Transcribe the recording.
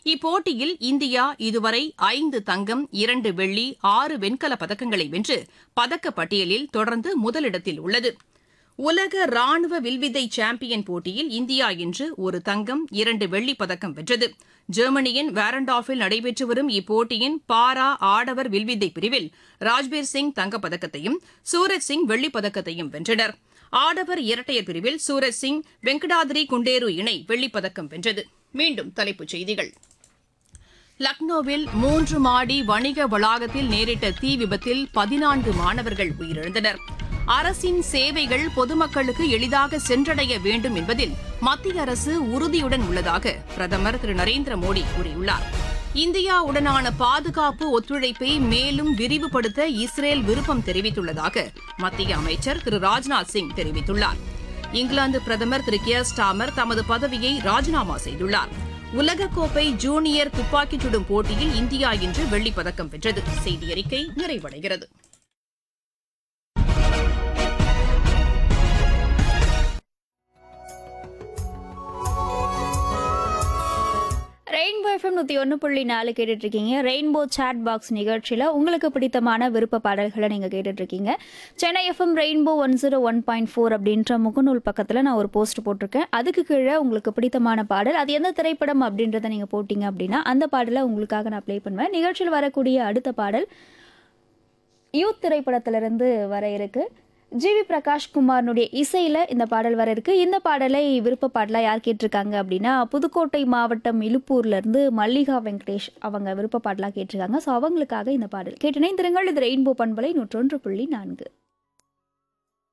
இப்போட்டியில் இந்தியா இதுவரை ஐந்து தங்கம் இரண்டு வெள்ளி ஆறு வெண்கலப் பதக்கங்களை வென்று பதக்கப் பட்டியலில் தொடர்ந்து முதலிடத்தில் உள்ளது உலக ராணுவ வில்வித்தை சாம்பியன் போட்டியில் இந்தியா இன்று ஒரு தங்கம் இரண்டு வெள்ளிப் பதக்கம் வென்றது ஜெர்மனியின் வேரண்டாஃபில் நடைபெற்று வரும் இப்போட்டியின் பாரா ஆடவர் வில்வித்தை பிரிவில் ராஜ்பீர் சிங் தங்கப்பதக்கத்தையும் சூரஜ் சிங் வெள்ளிப் பதக்கத்தையும் வென்றனர் ஆடவர் இரட்டையர் பிரிவில் சூரஜ் சிங் வெங்கடாதிரி குண்டேரு இணை வெள்ளிப் பதக்கம் வென்றது மீண்டும் தலைப்புச் செய்திகள் லக்னோவில் மூன்று மாடி வணிக வளாகத்தில் நேரிட்ட தீ விபத்தில் பதினான்கு மாணவர்கள் உயிரிழந்தனர் அரசின் சேவைகள் பொதுமக்களுக்கு எளிதாக சென்றடைய வேண்டும் என்பதில் மத்திய அரசு உறுதியுடன் உள்ளதாக பிரதமர் திரு நரேந்திர மோடி கூறியுள்ளார் இந்தியாவுடனான பாதுகாப்பு ஒத்துழைப்பை மேலும் விரிவுபடுத்த இஸ்ரேல் விருப்பம் தெரிவித்துள்ளதாக மத்திய அமைச்சர் திரு ராஜ்நாத் சிங் தெரிவித்துள்ளார் இங்கிலாந்து பிரதமர் திரு கியர் ஸ்டாமர் தமது பதவியை ராஜினாமா செய்துள்ளார் உலகக்கோப்பை ஜூனியர் துப்பாக்கிச் சுடும் போட்டியில் இந்தியா இன்று வெள்ளிப் பதக்கம் வென்றது செய்தி அறிக்கை நிறைவடைகிறது ரெயின்போ எஃப்எம் நூற்றி ஒன்று புள்ளி நாலு கேட்டுட்ருக்கீங்க ரெயின்போ சாட் பாக்ஸ் நிகழ்ச்சியில் உங்களுக்கு பிடித்தமான விருப்ப பாடல்களை நீங்கள் கேட்டுட்ருக்கீங்க Chennai FM rainbow one zero one point four அப்படின்ற முகநூல் பக்கத்தில் நான் ஒரு போஸ்ட் போட்டிருக்கேன் அதுக்கு கீழே உங்களுக்கு பிடித்தமான பாடல் அது எந்த திரைப்படம் அப்படின்றத நீங்கள் போட்டிங்க அப்படின்னா அந்த பாடலை உங்களுக்காக நான் ப்ளே பண்ணுவேன் நிகழ்ச்சியில் வரக்கூடிய அடுத்த பாடல் யூத் திரைப்படத்திலிருந்து வர இருக்கு ஜிவி பிரகாஷ் குமாரனுடைய இசையில் இந்த பாடல் வர இருக்கு இந்த பாடலை விருப்ப பாடலாக யார் கேட்டிருக்காங்க அப்படின்னா புதுக்கோட்டை மாவட்டம் இலுப்பூர்லேருந்து மல்லிகா வெங்கடேஷ் அவங்க விருப்ப பாடலாக கேட்டிருக்காங்க ஸோ அவங்களுக்காக இந்த பாடல் கேட்டினை திருங்கள் இது ரெயின்போ பண்பலை நூற்றொன்று புள்ளி நான்கு